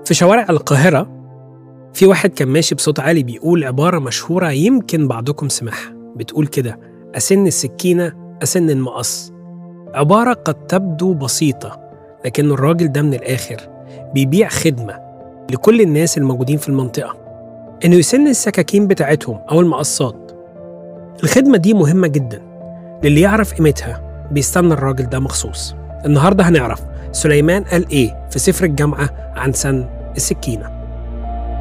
في شوارع القاهرة في واحد كان ماشي بصوت عالي بيقول عبارة مشهورة يمكن بعضكم سمعها بتقول كده أسن السكينة أسن المقص عبارة قد تبدو بسيطة لكن الراجل ده من الآخر بيبيع خدمة لكل الناس الموجودين في المنطقة إنه يسن السكاكين بتاعتهم أو المقصات الخدمة دي مهمة جدا للي يعرف قيمتها بيستنى الراجل ده مخصوص النهاردة هنعرف سليمان قال إيه في سفر الجامعة عن سن السكينة